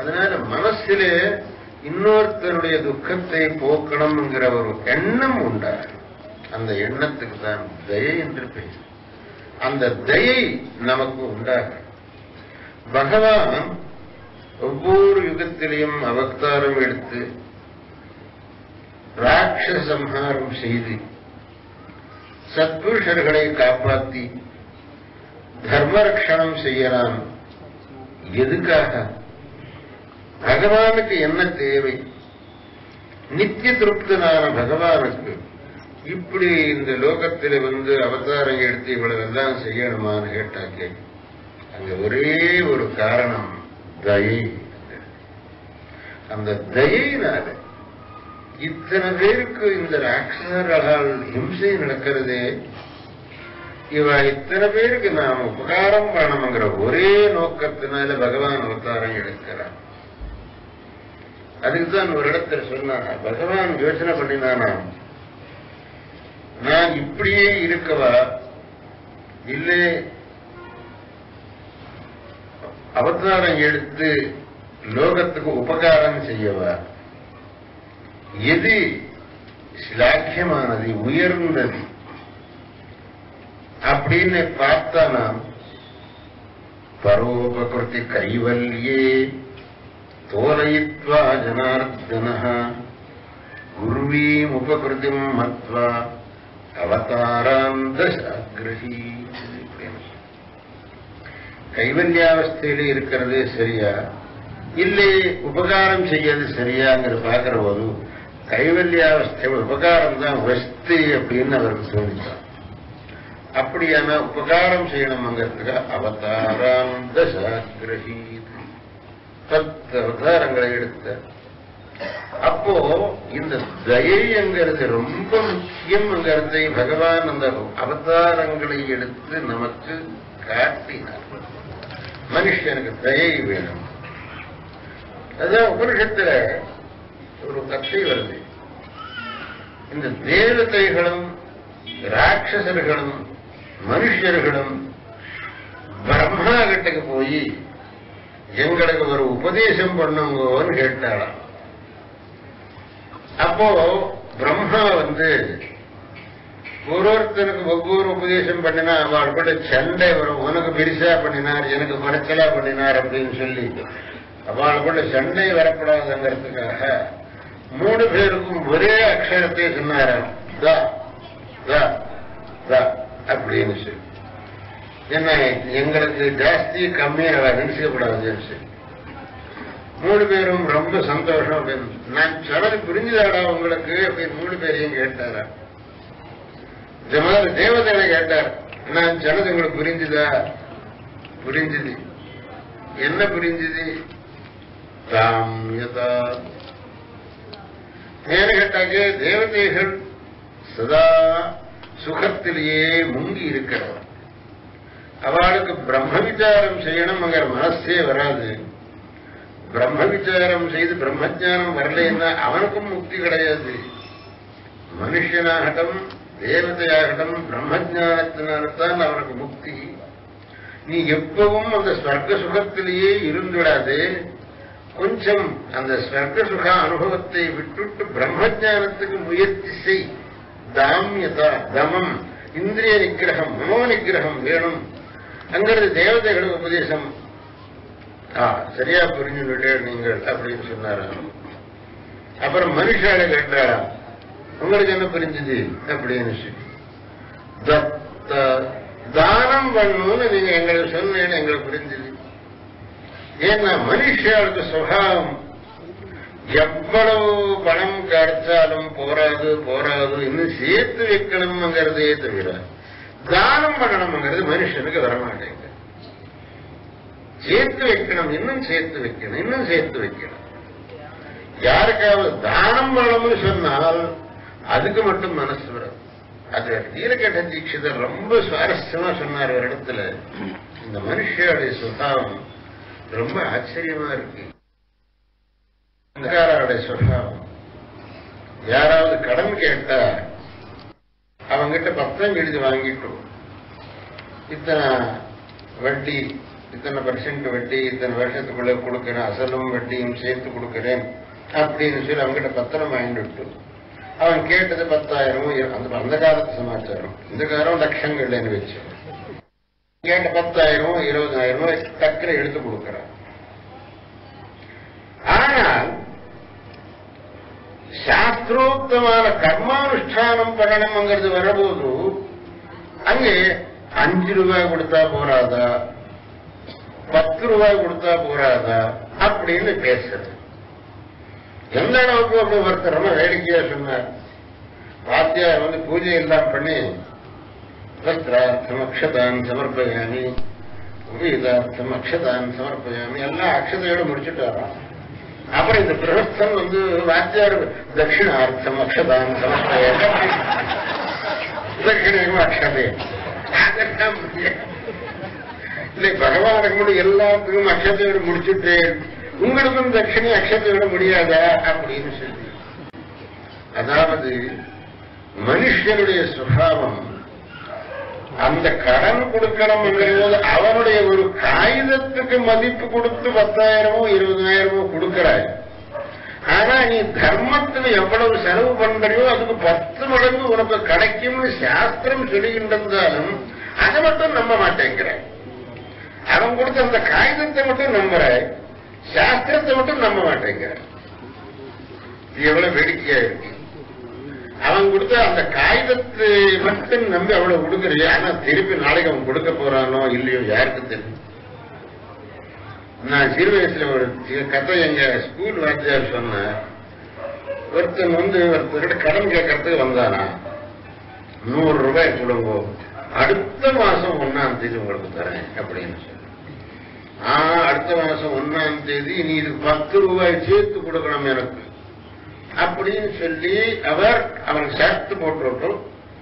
அதனால மனசிலே இன்னொருத்தருடைய துக்கத்தை போக்கணும்ங்கிற ஒரு எண்ணம் உண்டாகும் அந்த எண்ணத்துக்கு தான் தயை என்று பெயர் அந்த தயை நமக்கு உண்டாகும் பகவான் ஒவ்வொரு யுகத்திலையும் அவதாரம் எடுத்து ராட்சச சம்ஹாரம் செய்து சத்புருஷர்களை காப்பாற்றி தர்மரக்ஷணம் செய்யலாம் எதுக்காக பகவானுக்கு என்ன தேவை நித்திய திருப்தனான பகவானுக்கு இப்படி இந்த லோகத்தில் வந்து அவதாரம் எடுத்து இவ்வளவு எல்லாம் செய்யணுமான்னு கேட்டாக்கே அங்க ஒரே ஒரு காரணம் தயை அந்த தயையினால இத்தனை பேருக்கு இந்த ராட்சசர்களால் ஹிம்சை நடக்கிறதே இவ இத்தனை பேருக்கு நாம் உபகாரம் பண்ணணுங்கிற ஒரே நோக்கத்தினால பகவான் அவதாரம் எடுக்கிறார் அதுக்கு தான் ஒரு இடத்துல சொன்னான் பகவான் யோசனை பண்ணினானா நான் இப்படியே இருக்கவா இல்லை அவதாரம் எடுத்து லோகத்துக்கு உபகாரம் செய்யவா எது சிலாக்கியமானது உயர்ந்தது அப்படின்னு பார்த்தா நாம் பரோபகிருதி கைவல்யே தோலயித்வா ஜனார்தன குருவீம் உபகிருதிம் மத்வா அவதாராந்தசாகிரகி கைவல்யாவஸ்தையில இருக்கிறது சரியா இல்லை உபகாரம் செய்யறது சரியாங்கிற பார்க்கிற போது கைவல்யாவஸ்தை உபகாரம் தான் வஸ்து அப்படின்னு அவருக்கு தோணிச்சான் அப்படியான உபகாரம் செய்யணுங்கிறதுக்கு அவதாராந்த சாகிரகி பத்து அவதாரங்களை எடுத்த அப்போ இந்த தயைங்கிறது ரொம்ப முக்கியம்ங்கிறதை பகவான் அந்த அவதாரங்களை எடுத்து நமக்கு காட்டினார் மனுஷனுக்கு தயை வேணும் அதுதான் உபனிஷத்துல ஒரு கத்தை வருது இந்த தேவதைகளும் ராட்சசர்களும் மனுஷர்களும் பிரம்மா கிட்டக்கு போய் எங்களுக்கு ஒரு உபதேசம் பண்ணுங்கோன்னு கேட்டாளாம் அப்போ பிரம்மா வந்து ஒவ்வொருத்தனுக்கு ஒவ்வொரு உபதேசம் பண்ணினா அவள் கூட சண்டை வரும் உனக்கு பெருசா பண்ணினார் எனக்கு குறைச்சலா பண்ணினார் அப்படின்னு சொல்லி அவள் கூட சண்டை வரக்கூடாதுங்கிறதுக்காக மூணு பேருக்கும் ஒரே அக்ஷரத்தை சொன்னாராம் தா தா தா அப்படின்னு சொல்லி என்ன எங்களுக்கு ஜாஸ்தி கம்மியாக நினைச்சக்கூடாதுன்னு சொல்லி மூணு பேரும் ரொம்ப சந்தோஷம் அப்படின்னு நான் சொன்னது புரிஞ்சுதாடா உங்களுக்கு அப்படின்னு மூணு பேரையும் கேட்டாரா இந்த மாதிரி தேவதைகளை கேட்டார் நான் சொன்னது உங்களுக்கு புரிஞ்சுதா புரிஞ்சுது என்ன புரிஞ்சுது சாமியதா ஏன்னு கேட்டாக்க தேவதைகள் சதா சுகத்திலேயே முங்கி இருக்கிறவர் அவளுக்கு பிரம்ம விசாரம் செய்யணும்ங்கிற மனசே வராது பிரம்ம விசாரம் செய்து பிரம்மஜானம் வரலைன்னா அவனுக்கும் முக்தி கிடையாது மனுஷனாகட்டும் தேவதையாகட்டும் பிரம்மஜானத்தினால்தான் அவனுக்கு முக்தி நீ எப்பவும் அந்த ஸ்வர்க்க சுகத்திலேயே இருந்துவிடாது கொஞ்சம் அந்த ஸ்வர்க்க சுக அனுபவத்தை விட்டுட்டு பிரம்மஜானத்துக்கு முயற்சி செய் தாமியதா தமம் இந்திரிய நிகிரகம் மனோ நிகிரகம் வேணும் அங்கிறது தேவதைகளுக்கு உபதேசம் ஆ சரியா புரிஞ்சுவிட்டே நீங்கள் அப்படின்னு சொன்னாராம் அப்புறம் மனுஷால கேட்டாராம் உங்களுக்கு என்ன புரிஞ்சுது அப்படின்னு சொல்லி தத்த தானம் பண்ணணும்னு நீங்க எங்களுக்கு சொன்னீங்க எங்களுக்கு புரிஞ்சுது ஏன்னா மனுஷாளுக்கு சுகாவம் எவ்வளவு பணம் கிடைச்சாலும் போராது போராது இன்னும் சேர்த்து வைக்கணுங்கிறதே தவிர தானம் பண்ணணுங்கிறது மனுஷனுக்கு வரமாட்டேங்க சேர்த்து வைக்கணும் இன்னும் சேர்த்து வைக்கணும் இன்னும் சேர்த்து வைக்கணும் யாருக்காவது தானம் பண்ணணும்னு சொன்னால் அதுக்கு மட்டும் மனசு வரும் அது நீலகண்ட தீட்சிதர் ரொம்ப சுவாரஸ்யமா சொன்னார் ஒரு இடத்துல இந்த மனுஷனுடைய சுபாவம் ரொம்ப ஆச்சரியமா இருக்கு அங்காரோட சுபாவம் யாராவது கடன் கேட்டா அவங்கிட்ட பத்திரம் எழுதி வாங்கிட்டோம் இத்தனை வட்டி இத்தனை பர்சன்ட் வட்டி இத்தனை வருஷத்துக்குள்ள கொடுக்கிறேன் அசலும் வட்டியும் சேர்த்து கொடுக்கிறேன் அப்படின்னு சொல்லி அவங்ககிட்ட பத்திரம் வாங்கிட்டு விட்டு அவன் கேட்டது பத்தாயிரம் இரு- அந்த அந்த காலத்து சமாச்சாரம் இந்த காலம் லட்சங்கள்லன்னு வச்சு கேட்ட பத்தாயிரம் இருபதாயிரம் டக்குனு எடுத்து கொடுக்கிறான் ஆனால் சாஸ்திரோக்தமான கர்மானுஷ்டானம் பண்ணணுங்கிறது வரபோது அங்கே அஞ்சு ரூபாய் கொடுத்தா போறாதா பத்து ரூபாய் கொடுத்தா போறாதா அப்படின்னு பேசுறது எந்த அளவுக்கு அப்படி ஒருத்தர் ரொம்ப வேடிக்கையா சொன்னார் வாத்தியார் வந்து பூஜை எல்லாம் பண்ணி வஸ்திரார்த்தம் அக்ஷதான் சமர்ப்பயாமி உபீதார்த்தம் அக்ஷதான் சமர்ப்பயாமி எல்லாம் அக்ஷதையோட முடிச்சுட்டாராம் அப்புறம் இந்த பிரகஸ்தன் வந்து வாத்தியார் தட்சிணார்த்தம் அக்ஷதான் சமர்ப்பயாமி தட்சிணம் அக்ஷதே அதெல்லாம் முடியாது. இல்லை பகவானுக்கு முடி எல்லாத்துக்கும் அக்ஷத்தையோட முடிச்சுட்டு உங்களுக்கும் தட்சிணை அக்ஷத்தையோட முடியாதா அப்படின்னு சொல்லி அதாவது மனுஷனுடைய சுபாவம் அந்த கடன் கொடுக்கணும் போது அவனுடைய ஒரு காகிதத்துக்கு மதிப்பு கொடுத்து பத்தாயிரமோ இருபதாயிரமோ கொடுக்கிறாய் ஆனா நீ தர்மத்துல எவ்வளவு செலவு பண்றியோ அதுக்கு பத்து மடங்கு உனக்கு கிடைக்கும்னு சாஸ்திரம் சொல்லுகின்றாலும் அதை மட்டும் நம்ப மாட்டேங்கிறாய் அவன் கொடுத்த அந்த காகிதத்தை மட்டும் நம்புறாய் சாஸ்திரத்தை மட்டும் நம்ப மாட்டேங்கிறாய் இது எவ்வளவு வேடிக்கையா இருக்கு அவன் கொடுத்த அந்த காகிதத்தை மட்டும் நம்பி அவ்வளவு கொடுக்கறியா ஆனா திருப்பி நாளைக்கு அவன் கொடுக்க போறானோ இல்லையோ யாருக்கு தெரியும் நான் சிறு வயசுல ஒரு சி- கதை எங்க ஸ்கூல் வாத்தியார் சொன்ன ஒருத்தன் வந்து ஒருத்தர்கிட்ட கடன் கேட்கறதுக்கு வந்தானா நூறு ரூபாய் கொடுங்கோ அடுத்த மாசம் ஒன்னாம் தேதி உங்களுக்கு தரேன் அப்படின்னு சொல்லி ஆ அடுத்த மாசம் ஒன்னாம் தேதி நீ இது பத்து ரூபாய் சேர்த்து கொடுக்கணும் எனக்கு அப்படின்னு சொல்லி அவர் அவனுக்கு சேர்த்து போட்டுவிட்டோம்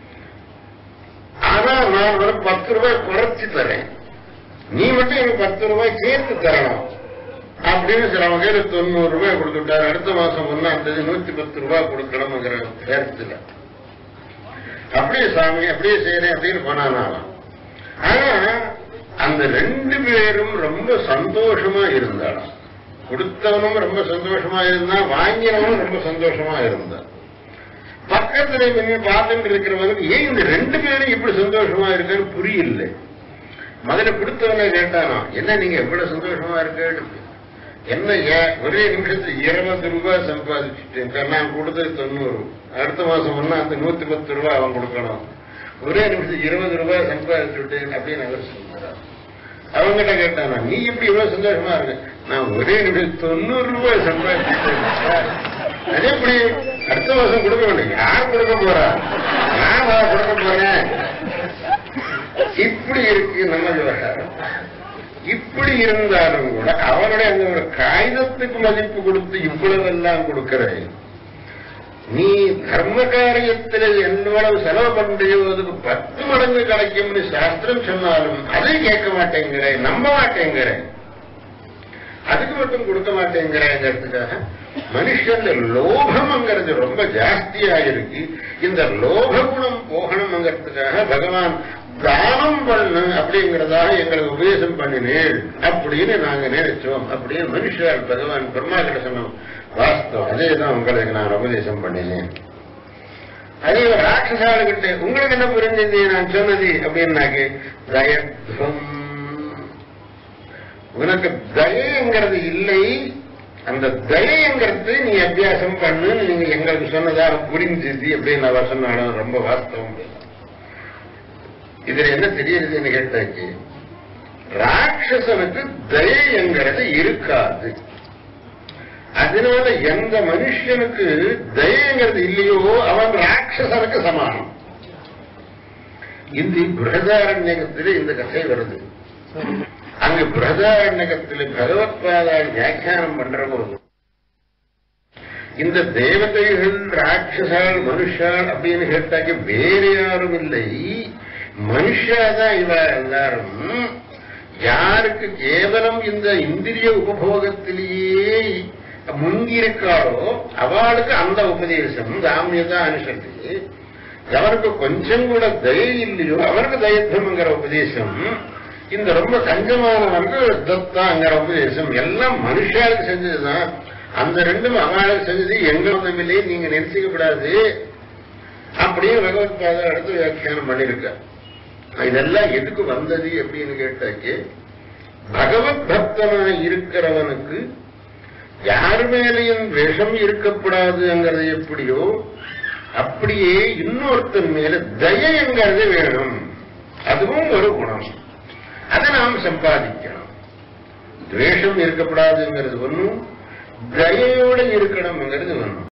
ஆனா நான் ஒரு பத்து ரூபாய் குறைச்சு தரேன் நீ மட்டும் எனக்கு பத்து ரூபாய் சேர்த்து தரணும் அப்படின்னு சில வகையில தொண்ணூறு ரூபாய் கொடுத்துட்டாரு அடுத்த மாசம் ஒன்னாம் தேதி நூத்தி பத்து ரூபாய் கொடுக்கணுங்கிற நேரத்துல அப்படியே சாமி அப்படியே செய்யறேன் அப்படின்னு போனான் அவன் ஆனா அந்த ரெண்டு பேரும் ரொம்ப சந்தோஷமா இருந்தாலும் கொடுத்தவனும் ரொம்ப சந்தோஷமா இருந்தான் வாங்கினவனும் ரொம்ப சந்தோஷமா இருந்தான் பக்கத்துல நின்று பார்த்துட்டு இருக்கிறவனுக்கு ஏன் இந்த ரெண்டு பேரும் இப்படி சந்தோஷமா இருக்குன்னு புரியல முதல்ல கொடுத்தவனை கேட்டானா என்ன நீங்க எவ்வளவு சந்தோஷமா இருக்கு என்ன ஏன் ஒரே நிமிஷத்துக்கு இருபது ரூபாய் சம்பாதிச்சுட்டேன் நான் கொடுத்தது தொண்ணூறு அடுத்த மாசம் ஒன்னா அந்த நூத்தி பத்து ரூபாய் அவன் கொடுக்கணும் ஒரே நிமிஷத்துக்கு இருபது ரூபாய் சம்பாதிச்சுட்டேன் அப்படின்னு அவர் சொல்றார் அவங்கிட்ட கேட்டானா நீ எப்படி இவ்வளவு சந்தோஷமா இருக்க நான் ஒரே நிமிஷம் தொண்ணூறு ரூபாய் சம்பாதிச்சுட்டேன் அது எப்படி அடுத்த மாசம் கொடுக்க வேண்டாம் யார் கொடுக்க போறா நான் வா கொடுக்க போறேன் இப்படி இருக்கு நம்ம விவகாரம் இப்படி இருந்தாலும் கூட அவனுடைய அந்த ஒரு காகிதத்துக்கு மதிப்பு கொடுத்து இவ்வளவு எல்லாம் கொடுக்கிறேன் நீ தர்ம காரியத்தில் எவ்வளவு செலவு பண்றியோ அதுக்கு பத்து மடங்கு கிடைக்கும்னு சாஸ்திரம் சொன்னாலும் அதை கேட்க மாட்டேங்கிறேன் நம்ப மாட்டேங்கிறேன் அதுக்கு மட்டும் கொடுக்க மாட்டேங்கிறேங்கிறதுக்காக மனுஷன்ல லோபம்ங்கிறது ரொம்ப ஜாஸ்தியா இருக்கு இந்த லோப குணம் போகணுங்கிறதுக்காக பகவான் தானம் பண்ணு அப்படிங்கிறதாக எங்களுக்கு உபதேசம் பண்ணினேன் அப்படின்னு நாங்க நினைச்சோம் அப்படின்னு மனுஷர் பகவான் பிரம்மா கிட்ட சொன்னோம் வாஸ்தவம் அதே தான் உங்களுக்கு நான் உபதேசம் பண்ணினேன் அதே ஒரு ராட்சசாளுகிட்ட உங்களுக்கு என்ன புரிஞ்சது நான் சொன்னது அப்படின்னாக்கு தயத்வம் உனக்கு தயங்கிறது இல்லை அந்த தயங்கிறது நீ அபியாசம் பண்ணு நீங்க எங்களுக்கு சொன்னதாக புரிஞ்சுது அப்படின்னு அவர் சொன்னாலும் ரொம்ப வாஸ்தவம் இதுல என்ன தெரியுதுன்னு கேட்டாச்சு ராட்சசனுக்கு தயங்கிறது இருக்காது அதனால எந்த மனுஷனுக்கு தயங்கிறது இல்லையோ அவன் ராட்சசனுக்கு சமானம் இந்த பிரதாரண்யகத்திலே இந்த கதை வருது அங்கு பிரதாரண்யகத்தில் பகவத்பாதால் வியாக்கியானம் பண்ற போது இந்த தேவதைகள் ராட்சசால் மனுஷால் அப்படின்னு கேட்டாக்க வேற யாரும் இல்லை மனுஷாதான் இவ எல்லாரும் யாருக்கு கேவலம் இந்த இந்திரிய உபபோகத்திலேயே முங்கியிருக்காளோ அவளுக்கு அந்த உபதேசம் தாமியதா அனுசரித்து அவருக்கு கொஞ்சம் கூட தயை இல்லையோ அவருக்கு தயத்தம்ங்கிற உபதேசம் இந்த ரொம்ப கஞ்சமான வந்து தத்தாங்கிற உபதேசம் எல்லாம் மனுஷாளுக்கு செஞ்சதுதான் அந்த ரெண்டும் அவளுக்கு செஞ்சது எங்களும் இல்லையே நீங்க நிறுத்திக்கப்படாது அப்படியே பகவத்பாதா அடுத்து வியாக்கியானம் பண்ணிருக்க இதெல்லாம் எதுக்கு வந்தது அப்படின்னு கேட்டாச்சு பகவத் பக்தனா இருக்கிறவனுக்கு யார் மேலையும் விஷம் இருக்கக்கூடாதுங்கிறது எப்படியோ அப்படியே இன்னொருத்தன் மேல தயங்கிறது வேணும் அதுவும் ஒரு குணம் அதை நாம் சம்பாதிக்கணும் துவேஷம் இருக்கக்கூடாதுங்கிறது ஒண்ணும் தயையோட இருக்கணும்ங்கிறது ஒண்ணும்